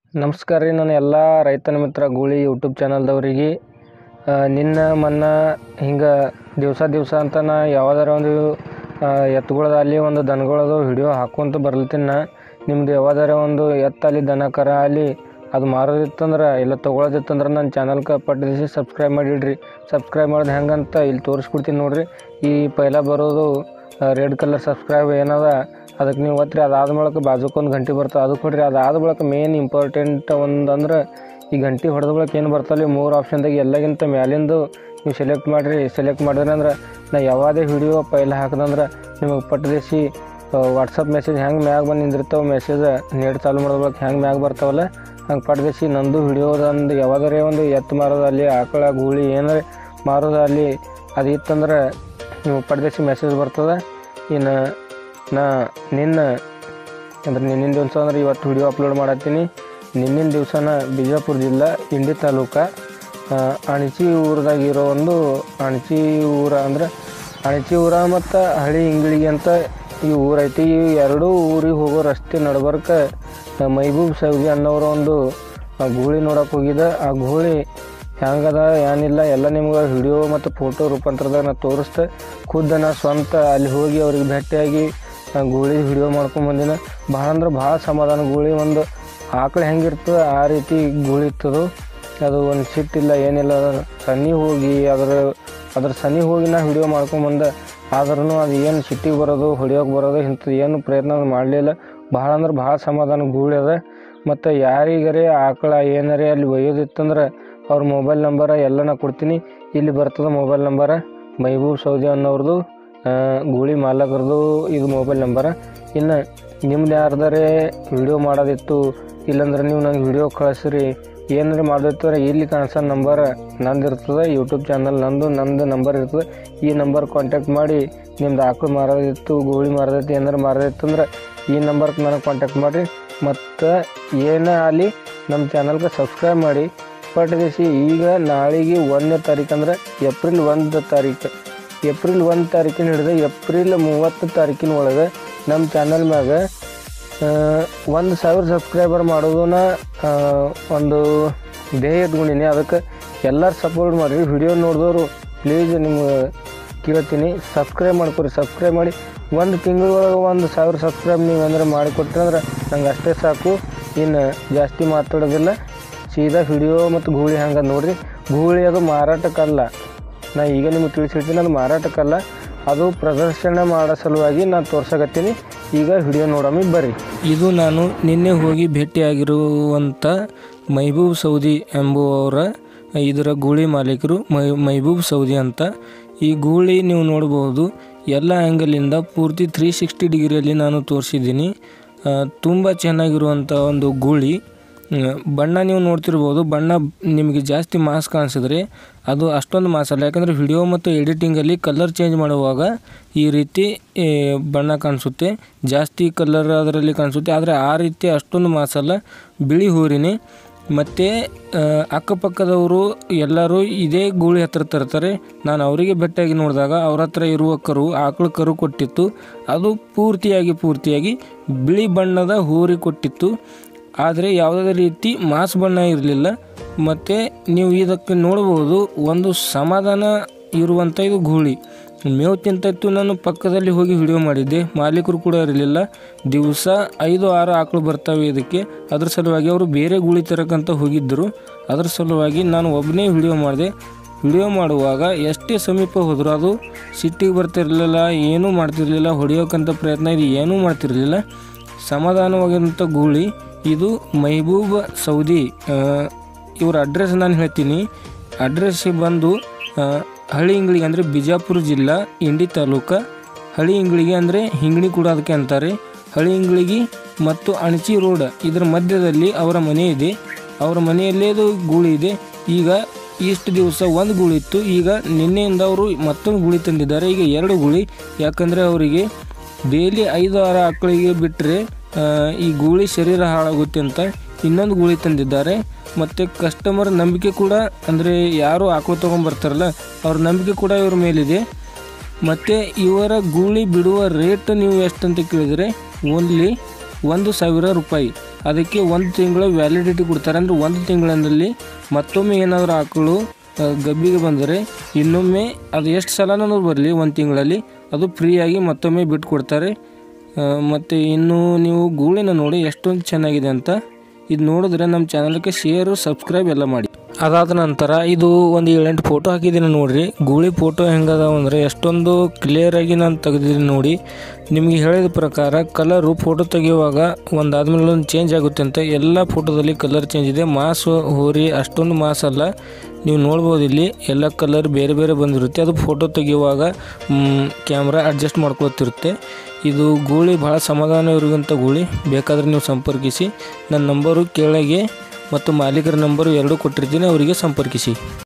ನಮಸ್ಕಾರ ರೀ ನನ್ನ ಎಲ್ಲ ರೈತನ ಮಿತ್ರ ಗೂಳಿ ಯೂಟ್ಯೂಬ್ ಚಾನಲ್ದವ್ರಿಗೆ ನಿನ್ನ ಮೊನ್ನ ಹಿಂಗೆ ದಿವಸ ದಿವಸ ಅಂತ ನಾ ಯಾವ್ದಾರ ಒಂದು ಎತ್ತುಗಳದಾಗಲಿ ಒಂದು ದನಗಳದು ವಿಡಿಯೋ ಹಾಕ್ಕೊಂತ ಬರ್ಲತ್ತೀನಿ ನಾ ನಿಮ್ದು ಯಾವ್ದಾರ ಒಂದು ಎತ್ತಲ್ಲಿ ದನ ಕರ ಆಗಲಿ ಅದು ಮಾರೋದಿತ್ತಂದ್ರೆ ಇಲ್ಲ ತೊಗೊಳೋದಿತ್ತಂದ್ರೆ ನನ್ನ ಚಾನಲ್ಗೆ ಪಟ್ಟಿಸಿ ಸಬ್ಸ್ಕ್ರೈಬ್ ಮಾಡಿಡ್ರಿ ಸಬ್ಸ್ಕ್ರೈಬ್ ಮಾಡೋದು ಹೆಂಗಂತ ಇಲ್ಲಿ ತೋರಿಸ್ಬಿಡ್ತೀನಿ ನೋಡಿರಿ ಈ ಪೈಲ ಬರೋದು ರೆಡ್ ಕಲರ್ ಸಬ್ಸ್ಕ್ರೈಬ್ ಏನದ ಅದಕ್ಕೆ ನೀವು ಒತ್ತಿರಿ ಅದಾದ ಬಳಿಕ ಬಾಜುಕೊಂದು ಗಂಟೆ ಬರ್ತದೆ ಅದು ಕೊಡ್ರಿ ಅದಾದ ಬಳಿಕ ಮೇನ್ ಇಂಪಾರ್ಟೆಂಟ್ ಒಂದು ಅಂದ್ರೆ ಈ ಗಂಟೆ ಹೊಡೆದ ಬಳಿಕ ಏನು ಬರ್ತಲ್ಲ ಈ ಮೂರು ಆಪ್ಷನ್ದಾಗ ಎಲ್ಲಗಿಂತ ಮ್ಯಾಲಿಂದು ನೀವು ಸೆಲೆಕ್ಟ್ ಮಾಡಿರಿ ಸೆಲೆಕ್ಟ್ ಮಾಡಿದ್ರಿ ಅಂದ್ರೆ ನಾ ಯಾವುದೇ ವಿಡಿಯೋ ಪೈಲ ಹಾಕಿದಂದ್ರೆ ನಿಮಗೆ ಪಟ್ಟದೇಸಿ ವಾಟ್ಸಪ್ ಮೆಸೇಜ್ ಹೆಂಗೆ ಮ್ಯಾಗ ಬಂದು ನಿಂದಿರ್ತಾವೆ ಮೆಸೇಜ್ ನೆಟ್ ಚಾಲು ಮಾಡಿದ ಬಳಿಕ ಹೆಂಗೆ ಮ್ಯಾಗ ಬರ್ತಾವಲ್ಲ ಹಂಗೆ ಪಟ್ಟದೇಸಿ ನಂದು ವಿಡಿಯೋದಂದು ಯಾವಾಗಾರೇ ಒಂದು ಎತ್ತು ಮಾರೋದಲ್ಲಿ ಆಕಳ ಗೂಳಿ ಏನಾರ ಮಾರೋದಲ್ಲಿ ಅದು ಇತ್ತಂದ್ರೆ ನೀವು ಪಟ್ಟದೇಸಿ ಮೆಸೇಜ್ ಬರ್ತದೆ ಇನ್ನು ನಾ ನಿನ್ನ ಅಂದ್ರೆ ನಿನ್ನಿನ ದಿವಸ ಅಂದ್ರೆ ಇವತ್ತು ವಿಡಿಯೋ ಅಪ್ಲೋಡ್ ಮಾಡತ್ತೀನಿ ನಿನ್ನಿನ ದಿವಸನ ಬಿಜಾಪುರ ಜಿಲ್ಲಾ ಇಂಡಿ ತಾಲೂಕ ಆ, ಅಣಚಿ ಊರದಾಗ ಇರೋ ಒಂದು ಅಣಚಿ ಊರ ಅಂದ್ರೆ ಅಣಚಿ ಊರ ಮತ್ತು ಹಳಿ ಇಂಗ್ಳಿಗೆ ಅಂತ ಈ ಊರೈತಿ ಈ ಎರಡೂ ಊರಿಗೆ ಹೋಗೋ ರಸ್ತೆ ನಡ್ಬರ್ಕ ಆ, ಮೈಬೂಬ್ ಸೌದಿ ಅನ್ನೋರ ಒಂದು ಆ, ಗೂಳಿ ನೋಡಕ್ಕೆ ಹೋಗಿದ್ದೆ ಆ ಗೂಳಿ ಹೆಂಗದ ಏನಿಲ್ಲ ಎಲ್ಲ ನಿಮ್ಗೆ ವಿಡಿಯೋ ಮತ್ತು ಫೋಟೋ ರೂಪಾಂತರದಾಗ ನಾ ತೋರಿಸ್ತೆ ಖುದ್ದು ನಾ ಸ್ವಂತ ಅಲ್ಲಿ ಹೋಗಿ ಅವ್ರಿಗೆ ಭೇಟಿಯಾಗಿ ಆ ಗೂಳಿ ವಿಡಿಯೋ ಮಾಡ್ಕೊಂಬಂದಿನ ಭಾಳ ಅಂದ್ರೆ ಭಾಳ ಸಮಾಧಾನ ಗೂಳಿ ಒಂದು ಆಕಳು ಹೆಂಗಿರ್ತದೆ ಆ ರೀತಿ ಗೂಳಿ ಇರ್ತದು ಅದು ಒಂದು ಸಿಟ್ಟಿಲ್ಲ ಏನಿಲ್ಲ ಅದು ಸನಿ ಹೋಗಿ ಅದರ ಅದ್ರ ಸನಿ ಹೋಗಿ ನಾ ವಿಡಿಯೋ ಮಾಡ್ಕೊಂಬಂದೆ ಆದ್ರೂ ಅದು ಏನು ಸಿಟ್ಟಿಗೆ ಬರೋದು ಹೊಡಿಯೋಕೆ ಬರೋದು ಇಂಥದ್ದು ಏನು ಪ್ರಯತ್ನ ಮಾಡಲಿಲ್ಲ ಭಾಳ ಅಂದ್ರೆ ಭಾಳ ಸಮಾಧಾನ ಗೂಳಿ ಅದ ಮತ್ತು ಯಾರಿಗರೇ ಆಕಳ ಏನಾರೇ ಅಲ್ಲಿ ಒಯ್ಯೋದಿತ್ತಂದ್ರೆ ಅವ್ರ ಮೊಬೈಲ್ ನಂಬರ ಎಲ್ಲ ನಾ ಕೊಡ್ತೀನಿ ಇಲ್ಲಿ ಬರ್ತದೆ ಮೊಬೈಲ್ ನಂಬರ ಮೈಬೂಬ್ ಸೌದಿ ಅನ್ನೋರ್ದು ಆ, ಗೂಳಿ ಮಾಲಕರದು ಇದು ಮೊಬೈಲ್ ನಂಬರ ಇನ್ನು ನಿಮ್ದು ಯಾರ್ದಾರೆ ವಿಡಿಯೋ ಮಾಡೋದಿತ್ತು ಇಲ್ಲಾಂದ್ರೆ ನೀವು ನಂಗೆ ವಿಡಿಯೋ ಕಳಿಸ್ರಿ ಏನಾರ ಮಾಡೋದಿತ್ತು ಅಂದ್ರೆ ಇಲ್ಲಿ ಕಾಣಿಸೋ ನಂಬರ್ ನಂದು ಇರ್ತದೆ ಯೂಟ್ಯೂಬ್ ಚಾನಲ್ ನಂದು ನಂದು ನಂಬರ್ ಇರ್ತದೆ ಈ ನಂಬರ್ ಕಾಂಟ್ಯಾಕ್ಟ್ ಮಾಡಿ ನಿಮ್ದು ಆಕಳು ಮಾರೋದಿತ್ತು ಗೂಳಿ ಮಾರೋದಿತ್ತು ಏನಾರು ಮಾರೋದಿತ್ತು ಅಂದ್ರೆ ಈ ನಂಬರ್ಗೆ ನನಗೆ ಕಾಂಟ್ಯಾಕ್ಟ್ ಮಾಡಿರಿ ಮತ್ತು ಏನೇ ಆಗಲಿ ನಮ್ಮ ಚಾನಲ್ಗೆ ಸಬ್ಸ್ಕ್ರೈಬ್ ಮಾಡಿ ಪಟ್ಟಿಸಿ ಈಗ ನಾಳೆಗೆ ಒಂದನೇ ತಾರೀಕು ಅಂದ್ರೆ ಏಪ್ರಿಲ್ ಒಂದು ತಾರೀಕು ಏಪ್ರಿಲ್ ಒಂದು ತಾರೀಕಿನ ಹಿಡಿದು ಏಪ್ರಿಲ್ ಮೂವತ್ತು ತಾರೀಕಿನ ಒಳಗೆ ನಮ್ಮ ಚಾನಲ್ ಮ್ಯಾಗ ಒಂದು ಸಾವಿರ ಸಬ್ಸ್ಕ್ರೈಬರ್ ಮಾಡೋದನ್ನ ಆ, ಒಂದು ಧ್ಯೇಯ ಇಟ್ಕೊಂಡಿನಿ ಅದಕ್ಕೆ ಎಲ್ಲರೂ ಸಪೋರ್ಟ್ ಮಾಡಿರಿ ವಿಡಿಯೋ ನೋಡಿದವರು ಪ್ಲೀಸ್ ನಿಮ್ಗೆ ಕೇಳ್ತೀನಿ ಸಬ್ಸ್ಕ್ರೈಬ್ ಮಾಡ್ಕೊರಿ ಸಬ್ಸ್ಕ್ರೈಬ್ ಮಾಡಿ ಒಂದು ತಿಂಗಳೊಳಗೆ ಒಂದು ಸಾವಿರ ಸಬ್ಸ್ಕ್ರೈಬ್ ನೀವು ಅಂದ್ರೆ ಮಾಡಿಕೊಟ್ರೆ ಅಂದ್ರೆ ನಂಗೆ ಅಷ್ಟೇ ಸಾಕು ಇನ್ನು ಜಾಸ್ತಿ ಮಾತಾಡೋದಿಲ್ಲ ಸೀದಾ ವಿಡಿಯೋ ಮತ್ತು ಗೂಳಿ ಹಂಗೆ ನೋಡ್ರಿ ಗೂಳಿ ಅದು ಮಾರಾಟಕ್ಕಲ್ಲ ನಾ ಈಗ ನಿಮಗೆ ತಿಳಿಸಿರ್ತೀನಿ ಅದು ಮಾರಾಟಕ್ಕಲ್ಲ ಅದು ಪ್ರದರ್ಶನ ಮಾಡೋ ಸಲುವಾಗಿ ನಾನು ತೋರ್ಸಕತ್ತೀನಿ ಈಗ ವಿಡಿಯೋ ನೋಡಮ್ಮಿ ಬರ್ರಿ ಇದು ನಾನು ನಿನ್ನೆ ಹೋಗಿ ಭೇಟಿಯಾಗಿರುವಂಥ ಮೈಬೂಬ್ ಸೌದಿ ಎಂಬುವವರ ಇದರ ಗೂಳಿ ಮಾಲೀಕರು ಮೈ ಮೈಬೂಬ್ ಸೌದಿ ಅಂತ ಈ ಗೂಳಿ ನೀವು ನೋಡ್ಬೋದು ಎಲ್ಲ ಆ್ಯಂಗಲಿಂದ ಪೂರ್ತಿ ತ್ರೀ ಸಿಕ್ಸ್ಟಿ ಡಿಗ್ರಿಯಲ್ಲಿ ನಾನು ತೋರಿಸಿದ್ದೀನಿ ತುಂಬ ಚೆನ್ನಾಗಿರುವಂಥ ಒಂದು ಗೂಳಿ ಹ್ಮ್, ಬಣ್ಣ ನೀವು ನೋಡ್ತಿರ್ಬೋದು ಬಣ್ಣ ನಿಮಗೆ ಜಾಸ್ತಿ ಮಾಸ್ ಕಾಣಿಸಿದ್ರೆ ಅದು ಅಷ್ಟೊಂದು ಮಾಸ್ ಅಲ್ಲ ಯಾಕಂದರೆ ವಿಡಿಯೋ ಮತ್ತು ಎಡಿಟಿಂಗಲ್ಲಿ ಕಲರ್ ಚೇಂಜ್ ಮಾಡುವಾಗ ಈ ರೀತಿ ಏ, ಬಣ್ಣ ಕಾಣಿಸುತ್ತೆ ಜಾಸ್ತಿ ಕಲರ್ ಅದರಲ್ಲಿ ಕಾಣಿಸುತ್ತೆ ಆದರೆ ಆ ರೀತಿ ಅಷ್ಟೊಂದು ಮಾಸ್ ಅಲ್ಲ ಬಿಳಿ ಹೂರಿನೇ ಮತ್ತು ಅಕ್ಕಪಕ್ಕದವರು ಎಲ್ಲರೂ ಇದೇ ಗೂಳಿ ಹತ್ರ ತರ್ತಾರೆ ನಾನು ಅವರಿಗೆ ಭೇಟಿಯಾಗಿ ನೋಡಿದಾಗ ಅವ್ರ ಹತ್ರ ಇರುವ ಕರು ಆಕಳು ಕರು ಕೊಟ್ಟಿತ್ತು ಅದು ಪೂರ್ತಿಯಾಗಿ ಪೂರ್ತಿಯಾಗಿ ಬಿಳಿ ಬಣ್ಣದ ಹೂರಿ ಕೊಟ್ಟಿತ್ತು ಆದರೆ ಯಾವುದೇ ರೀತಿ ಮಾಸ್ ಬಣ್ಣ ಇರಲಿಲ್ಲ ಮತ್ತು ನೀವು ಇದಕ್ಕೆ ನೋಡ್ಬೋದು ಒಂದು ಸಮಾಧಾನ ಇರುವಂಥ ಇದು ಗೂಳಿ ಮೇವು ತಿಂತಿತ್ತು ನಾನು ಪಕ್ಕದಲ್ಲಿ ಹೋಗಿ ವಿಡಿಯೋ ಮಾಡಿದ್ದೆ ಮಾಲೀಕರು ಕೂಡ ಇರಲಿಲ್ಲ ದಿವಸ ಐದು ಆರು ಆಕಳು ಬರ್ತವೆ ಇದಕ್ಕೆ ಅದ್ರ ಸಲುವಾಗಿ ಅವರು ಬೇರೆ ಗೂಳಿ ತರಕ್ಕಂತ ಹೋಗಿದ್ದರು ಅದ್ರ ಸಲುವಾಗಿ ನಾನು ಒಬ್ಬನೇ ವಿಡಿಯೋ ಮಾಡಿದೆ ವಿಡಿಯೋ ಮಾಡುವಾಗ ಎಷ್ಟೇ ಸಮೀಪ ಹೋದರೂ ಅದು ಸಿಟ್ಟಿಗೆ ಬರ್ತಿರಲಿಲ್ಲ ಏನೂ ಮಾಡ್ತಿರ್ಲಿಲ್ಲ ಹೊಡೆಯೋಕ್ಕಂಥ ಪ್ರಯತ್ನ ಇದು ಏನೂ ಮಾಡ್ತಿರಲಿಲ್ಲ ಸಮಾಧಾನವಾಗಿರುವಂಥ ಗೂಳಿ ಇದು ಮೈಬೂಬ್ ಸೌದಿ ಆ, ಇವ್ರ ಅಡ್ರೆಸ್ ನಾನು ಹೇಳ್ತೀನಿ ಅಡ್ರೆಸ್ ಬಂದು ಆ, ಹಳ್ಳಿ ಇಂಗ್ಳಿಗೆ ಅಂದರೆ ಬಿಜಾಪುರ ಜಿಲ್ಲಾ ಇಂಡಿ ತಾಲೂಕು ಹಳ್ಳಿ ಇಂಗ್ಳಿಗೆ ಅಂದರೆ ಹಿಂಗಣಿ ಕೂಡ ಅದಕ್ಕೆ ಅಂತಾರೆ ಹಳ್ಳಿ ಇಂಗ್ಳಿಗೆ ಮತ್ತು ಅಣಚಿ ರೋಡ್ ಇದರ ಮಧ್ಯದಲ್ಲಿ ಅವರ ಮನೆ ಇದೆ ಅವರ ಮನೆಯಲ್ಲೇ ಅದು ಗೂಳಿ ಇದೆ ಈಗ ಇಷ್ಟು ದಿವಸ ಒಂದು ಗೂಳಿ ಇತ್ತು ಈಗ ನಿನ್ನೆಯಿಂದ ಅವರು ಮತ್ತೊಂದು ಗೂಳಿ ತಂದಿದ್ದಾರೆ ಈಗ ಎರಡು ಗೂಳಿ ಯಾಕಂದರೆ ಅವರಿಗೆ ಡೈಲಿ ಐದು ಆರು ಆಕಳಿಗೆ ಬಿಟ್ಟರೆ ಈ ಗೂಳಿ ಶರೀರ ಹಾಳಾಗುತ್ತೆ ಅಂತ ಇನ್ನೊಂದು ಗೂಳಿ ತಂದಿದ್ದಾರೆ ಮತ್ತು ಕಸ್ಟಮರ್ ನಂಬಿಕೆ ಕೂಡ ಅಂದರೆ ಯಾರು ಆಕಳು ತೊಗೊಂಬರ್ತಾರಲ್ಲ ಅವ್ರ ನಂಬಿಕೆ ಕೂಡ ಇವ್ರ ಮೇಲಿದೆ ಮತ್ತು ಇವರ ಗೂಳಿ ಬಿಡುವ ರೇಟ್ ನೀವು ಎಷ್ಟು ಅಂತ ಕೇಳಿದರೆ ಓನ್ಲಿ ಒಂದು ಸಾವಿರ ರೂಪಾಯಿ ಅದಕ್ಕೆ ಒಂದು ತಿಂಗಳ ವ್ಯಾಲಿಡಿಟಿ ಕೊಡ್ತಾರೆ ಅಂದರೆ ಒಂದು ತಿಂಗಳಿನಲ್ಲಿ ಮತ್ತೊಮ್ಮೆ ಏನಾದರೂ ಆಕಳು ಆ, ಗಬ್ಬಿಗೆ ಬಂದರೆ ಇನ್ನೊಮ್ಮೆ ಅದು ಎಷ್ಟು ಸಲನೂ ಬರಲಿ ಒಂದು ತಿಂಗಳಲ್ಲಿ ಅದು ಫ್ರೀಯಾಗಿ ಮತ್ತೊಮ್ಮೆ ಬಿಟ್ಟು ಕೊಡ್ತಾರೆ ಮತ್ತು ಇನ್ನು ನೀವು ಗೂಳಿನ ನೋಡಿ ಎಷ್ಟೊಂದು ಚೆನ್ನಾಗಿದೆ ಅಂತ ಇದು ನೋಡಿದ್ರೆ ನಮ್ಮ ಚಾನಲ್ಗೆ ಶೇರು ಸಬ್ಸ್ಕ್ರೈಬ್ ಎಲ್ಲ ಮಾಡಿ ಅದಾದ ನಂತರ ಇದು ಒಂದು ಏಳೆಂಟು ಫೋಟೋ ಹಾಕಿದ್ದೀನಿ ನೋಡ್ರಿ ಗೂಳಿ ಫೋಟೋ ಹೆಂಗದಾವ ಅಂದರೆ ಎಷ್ಟೊಂದು ಕ್ಲಿಯರಾಗಿ ನಾನು ತೆಗೆದಿದ್ದೀನಿ ನೋಡಿ ನಿಮಗೆ ಹೇಳಿದ ಪ್ರಕಾರ ಕಲರು ಫೋಟೋ ತೆಗೆಯುವಾಗ ಒಂದಾದ್ಮೇಲೆ ಒಂದು ಚೇಂಜ್ ಆಗುತ್ತೆ ಅಂತ ಎಲ್ಲ ಫೋಟೋದಲ್ಲಿ ಕಲರ್ ಚೇಂಜ್ ಇದೆ ಮಾಸ್ ಹೋರಿ ಅಷ್ಟೊಂದು ಮಾಸ್ ಅಲ್ಲ ನೀವು ನೋಡ್ಬೋದು ಇಲ್ಲಿ ಎಲ್ಲ ಕಲರ್ ಬೇರೆ ಬೇರೆ ಬಂದಿರುತ್ತೆ ಅದು ಫೋಟೋ ತೆಗೆಯುವಾಗ ಕ್ಯಾಮ್ರಾ ಅಡ್ಜಸ್ಟ್ ಮಾಡ್ಕೊತಿರುತ್ತೆ ಇದು ಗೂಳಿ ಭಾಳ ಸಮಾಧಾನ ಇರುವಂಥ ಗೂಳಿ ಬೇಕಾದರೆ ನೀವು ಸಂಪರ್ಕಿಸಿ ನನ್ನ ನಂಬರು ಕೆಳಗೆ ಮತ್ತು ಮಾಲೀಕರ ನಂಬರು ಎರಡೂ ಕೊಟ್ಟಿರ್ತೀನಿ ಅವರಿಗೆ ಸಂಪರ್ಕಿಸಿ